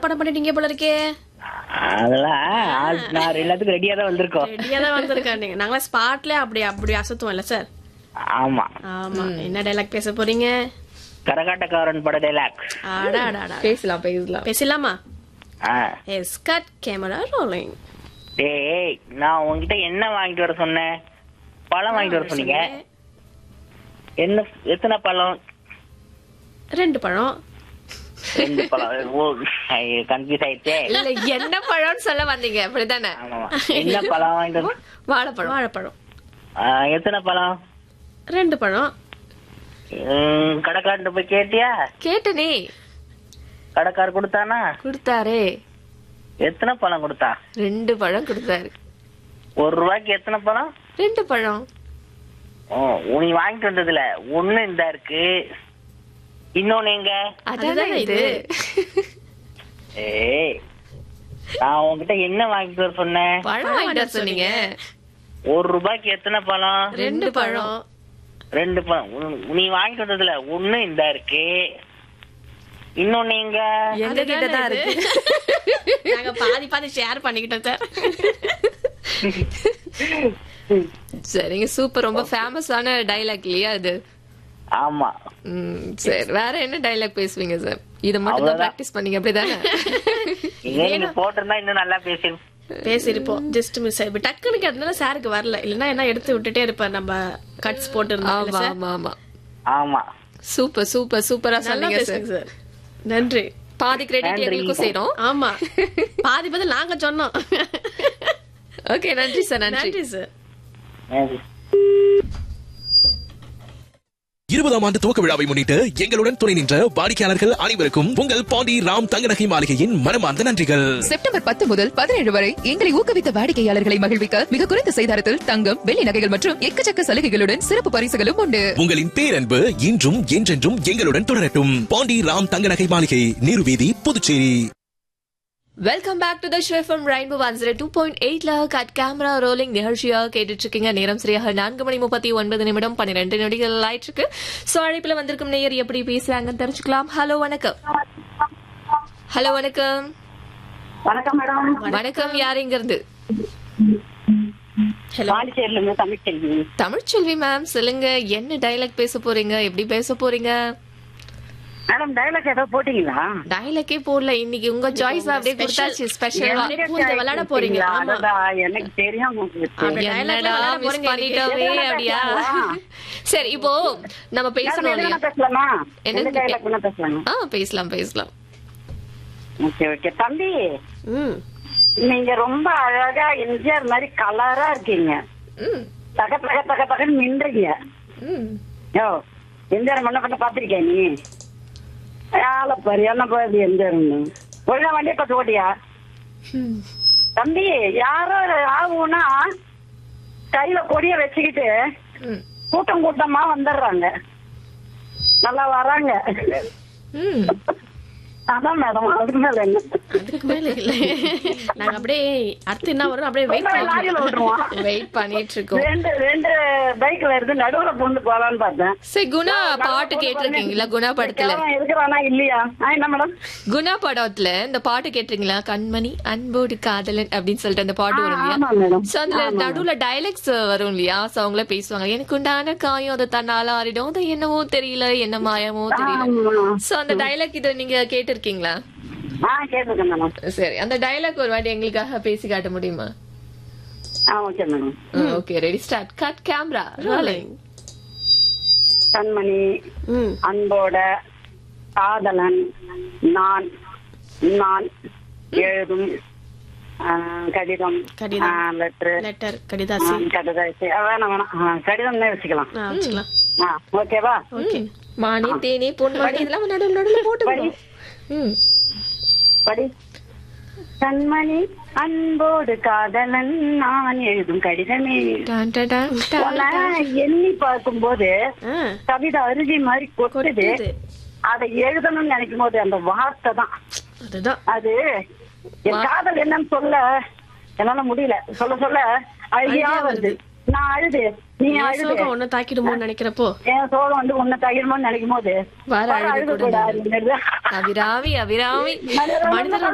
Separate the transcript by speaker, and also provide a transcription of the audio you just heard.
Speaker 1: மனப்பாடம் பண்ணிட்டீங்க போல இருக்கே
Speaker 2: அதெல்லாம் ஆள் நான் எல்லாத்துக்கும் ரெடியா தான் வந்திருக்கோம்
Speaker 1: ரெடியா தான் வந்திருக்கேன் நீங்க நாங்களா ஸ்பாட்ல அப்படி அப்படி அசத்துவோம் இல்ல சார்
Speaker 2: ஆமா
Speaker 1: ஆமா என்ன டைலாக் பேச போறீங்க
Speaker 2: கரகாட்டக்காரன் பட டைலாக்
Speaker 1: ஆடா ஆடா ஆடா
Speaker 3: பேசலாம் பேசலாம்
Speaker 1: பேசலாமா
Speaker 2: ஆ
Speaker 1: எஸ் கட் கேமரா ரோலிங்
Speaker 2: டேய் நான் உன்கிட்ட என்ன வாங்கிட்டு வர சொன்னேன் பழம் வாங்கிட்டு வர சொன்னீங்க என்ன எத்தனை பழம்
Speaker 1: ரெண்டு பழம்
Speaker 2: ரெண்டு பழம் ஓ கன்ஃபியூஸ் ஆயிடுச்சே
Speaker 3: இல்ல என்ன பழம்னு சொல்ல வந்தீங்க அப்படிதானே
Speaker 2: ஆமாமா என்ன பழம் வாங்கிட்டு வர
Speaker 3: வாழைப்பழம்
Speaker 1: வாழைப்பழம்
Speaker 2: ஆ, எத்தனை பழம்
Speaker 1: ரெண்டு பழம்
Speaker 2: ம், கடைக்காரன்ட்ட போய் கேட்டியா
Speaker 3: கேட்டனே
Speaker 2: கடைக்காரர் கொடுத்தானா
Speaker 3: கொடுத்தாரே
Speaker 2: எத்தனை பழம் கொடுத்தா
Speaker 3: ரெண்டு பழம் கொடுத்தாரு
Speaker 2: ஒரு ரூபாய்க்கு எத்தனை பழம்
Speaker 3: ரெண்டு பழம்
Speaker 2: ஓ நீ வாங்கிட்டு வந்ததுல ஒண்ணு இந்த இருக்கு இன்னொன்னு எங்க
Speaker 3: அதானே இது
Speaker 2: ஏய் நான் உன்கிட்ட என்ன வாங்கிட்டு வர சொன்னேன்
Speaker 3: பழம் வாங்கிட்டு வர சொன்னீங்க
Speaker 2: ஒரு ரூபாய்க்கு எத்தனை பழம்
Speaker 3: ரெண்டு பழம்
Speaker 2: ரெண்டு பழம் உன்- நீ வாங்கிட்டு வந்ததுல ஒண்ணு இந்த இருக்கு இன்னொன்னு எங்க
Speaker 3: எங்க கிட்ட தான் இருக்கு
Speaker 1: நாங்க பாதி பாதி ஷேர் பண்ணிக்கிட்டோம் சார்
Speaker 3: சரிங்க சூப்பர் ரொம்ப ஃபேமஸான டைலாக் இல்லையா இது
Speaker 2: ஆமா
Speaker 3: ம், சரி வேற என்ன டைலாக் பேசுவீங்க சார் இத மட்டும் தான்
Speaker 2: அவ்வளவுதான்.
Speaker 3: பிராக்டிஸ் பண்ணீங்க அப்படிதானே
Speaker 2: இதே நீங்க போட்டிருந்தா இன்னும் நல்லா பேசி
Speaker 1: பேசிருப்போம் ஜஸ்ட் மிஸ் ஆயிப்போ டக்குன்னு கேட்டதுனால சாருக்கு வரல இல்லன்னா என்ன எடுத்து விட்டுட்டே இருப்பார் நம்ம கட்ஸ் போட்டு
Speaker 3: ஆமா
Speaker 1: இருந்தோம்
Speaker 3: ஆமா ஆமா
Speaker 2: ஆமா
Speaker 3: சூப்பர் சூப்பர் சூப்பரா
Speaker 1: நல்லா
Speaker 3: சொன்னீங்க சார்
Speaker 1: பேசுங்க சார் நன்றி
Speaker 3: பாதி கிரெடிட்
Speaker 2: நன்றி.
Speaker 3: எங்களுக்கும் செய்றோம்
Speaker 1: ஆமா பாதி பதில் நாங்க சொன்னோம்
Speaker 3: ஓகே நன்றி சார் நன்றி
Speaker 1: நன்றி சார்
Speaker 2: நன்றி.
Speaker 4: இருபதாம் ஆண்டு துவக்க விழாவை முன்னிட்டு எங்களுடன் துணை நின்ற வாடிக்கையாளர்கள் அனைவருக்கும் உங்கள் பாண்டி ராம் தங்கநகை மாளிகையின் மனமார்ந்த நன்றிகள்
Speaker 5: செப்டம்பர் பத்து முதல் பதினேழு வரை எங்களை ஊக்குவித்த வாடிக்கையாளர்களை மகிழ்விக்க மிக குறைந்த செய்தாரத்தில் தங்கம் வெள்ளி நகைகள் மற்றும் எக்கச்சக்க சலுகைகளுடன் சிறப்பு பரிசுகளும் உண்டு
Speaker 4: உங்களின் பேரன்பு இன்றும் என்றென்றும் எங்களுடன் தொடரட்டும் பாண்டி ராம் தங்கநகை மாளிகை நீர்வீதி Puducherry
Speaker 3: welcome back to the show from rainbow one zero two point எயிட்ல கட் கேமரா ரோலிங் நிகழ்ச்சியா கேட்டுட்டு இருக்கீங்க நேரம் சரியாக நான்கு மணி முப்பத்தி ஒன்பது நிமிடம் பன்னிரெண்டு நொடிகள் ஆயிட்டு இருக்கு சோ அழைப்புல வந்திருக்கும் நேயர் எப்படி பேசுறாங்கன்னு தெரிஞ்சுக்கலாம் ஹலோ வணக்கம் ஹலோ வணக்கம்
Speaker 6: வணக்கம் மேடம்
Speaker 3: வணக்கம் யார் இங்க இருந்து
Speaker 6: பாண்டிச்சேரியில இருந்து தமிழ்ச்செல்வி
Speaker 3: தமிழ்ச்செல்வி மேம் சொல்லுங்க என்ன டைலாக் பேச போறீங்க எப்படி பேச போறீங்க
Speaker 6: மேடம் டைலாக் ஏதோ போட்டீங்களா
Speaker 3: டைலாக்கே போடல இன்னைக்கு உங்க சாய்ஸ் அப்படியே கொடுத்தாச்சு ஸ்பெஷலா
Speaker 1: பூஜை விளையாட போறீங்க. ஆமா.
Speaker 6: அடடா, எனக்கு தெரியும் உங்களுக்கு.
Speaker 1: அப்படி dialogue
Speaker 3: என்னடா
Speaker 1: விளையாட
Speaker 3: மிஸ்
Speaker 1: போறீங்க
Speaker 3: பண்ணிட்டோமே
Speaker 6: இன்னைக்கு.
Speaker 3: அப்படியா
Speaker 6: பேசலாமா?
Speaker 3: சரி இப்போ நம்ம
Speaker 6: மேடம்,
Speaker 3: பேசணும்
Speaker 6: எது வேணா
Speaker 3: இல்லையா
Speaker 6: பேசலாமா
Speaker 3: என்ன
Speaker 6: எந்த டைலாக் வேணா பேசலாமா
Speaker 3: ஆ பேசலாம் பேசலாம்
Speaker 6: ஓகே ஓகே தம்பி
Speaker 1: ம்
Speaker 6: நீங்க ரொம்ப அழகா எம்ஜிஆர் மாதிரி கலரா இருக்கீங்க
Speaker 3: ம்
Speaker 6: தக தக தக தகன்னு நின்றீங்க
Speaker 3: ம்
Speaker 6: யோ எம்ஜிஆர் மண்ண பண்ண பாத்திருக்கியா நீ ஆளை பாரு என்ன பாரு எம்ஜிஆர் ஒழுங்கா வண்டியை பார்த்து ஓட்டியா தம்பி யாரோ ஆகும்னா கையில கொடிய வச்சுக்கிட்டு
Speaker 3: ம்
Speaker 6: கூட்டம் கூட்டமா வந்துடுறாங்க நல்லா வராங்க
Speaker 3: ம்
Speaker 6: அதான் மேடம் அதுக்கு மேல என்ன
Speaker 1: அதுக்கு மேல இல்ல நாங்க அப்படியே அடுத்து என்ன வரும் அப்படியே வெயிட்
Speaker 6: லாரியில
Speaker 1: பண்ணி
Speaker 6: விட்டுருவான்
Speaker 3: வெயிட் பண்ணிட்டு இருக்கோம்
Speaker 6: ரெண்டு ரெண்டு பைக்ல இருந்து நடுவுல பொண்ணு போலான்னு பார்த்தேன்
Speaker 3: சரி குணா பாட்டு கேட்டிருக்கீங்களா குணா படத்துல
Speaker 6: கிழவன் இருக்கிறானா இல்லையா ஆ, என்ன மேடம்
Speaker 3: குணா படத்துல இந்த பாட்டு கேட்டிருக்கீங்களா கண்மணி அன்போடு காதலன் அப்படின்னு சொல்லிட்டு அந்த பாட்டு வரும் இல்லையா
Speaker 6: ஆமா மேடம்
Speaker 3: சோ அதுல நடுவுல டைலாக்ஸ் வரும் இல்லையா சோ அவங்கள பேசுவாங்க எனக்கு உண்டான காயம் அது தன்னால ஆறிடும் அது என்னவோ தெரியல என்ன மாயமோ தெரியல
Speaker 6: ஆமா.
Speaker 3: சோ அந்த டைலாக் இத நீங்க கேட்டிருக்கீங்களா
Speaker 6: ஆ கேட்டுருக்கேன் மேடம்
Speaker 3: சரி அந்த டைலாக் ஒரு வாட்டி எங்களுக்காக பேசி காட்ட முடியுமா
Speaker 6: ஆ okay madam
Speaker 3: okay ready start cut camera rolling
Speaker 6: கண்மணி
Speaker 1: ம்
Speaker 6: அன்போட காதலன் நான் நான் எழுதும் ஆ, கடிதம்
Speaker 1: கடிதம்.
Speaker 6: லெட்டர்
Speaker 1: லெட்டர் கடிதாசி
Speaker 6: கடிதம் வேணாம் வேணாம் ஆ, கடிதம்னே வச்சுக்கலாம்
Speaker 1: ஆ, வச்சுக்கலாம்
Speaker 6: ஆ ஓகேவா
Speaker 1: ஓகே
Speaker 3: மானே தேனே பொன்மானே இதெல்லாம் நடுவில் நடுவில் போட்டு ம்
Speaker 6: படி கண்மணி அன்போடு காதலன் நான் எழுதும் கடிதமே
Speaker 3: டான் டான் டான் டான்.
Speaker 6: உன்னை எண்ணி பார்க்கும்போது
Speaker 1: ஆ
Speaker 6: கவிதை அருவி மாதிரி கொட்டுது
Speaker 1: கொட்டுது.
Speaker 6: அதை எழுதணும்னு நினைக்கும் போது அந்த வார்த்தை தான்
Speaker 1: அதுதான்
Speaker 6: அது என் காதல் என்னன்னு சொல்ல என்னால முடியல சொல்ல சொல்ல அழுகியா வருது நான் அழுது நீ
Speaker 1: என்
Speaker 6: அழுது
Speaker 1: சோகம் ஒண்ணு தாக்கிடுமோன்னு நினைக்கிறப்போ
Speaker 6: என் சோகம் வந்து உன்னை தகிரமோன்னு நினைக்கும் போது
Speaker 3: வர அழுகு
Speaker 6: அழுக
Speaker 3: கூட
Speaker 6: கூடாது
Speaker 3: அபிராமி அபிராமி
Speaker 1: மனிதர்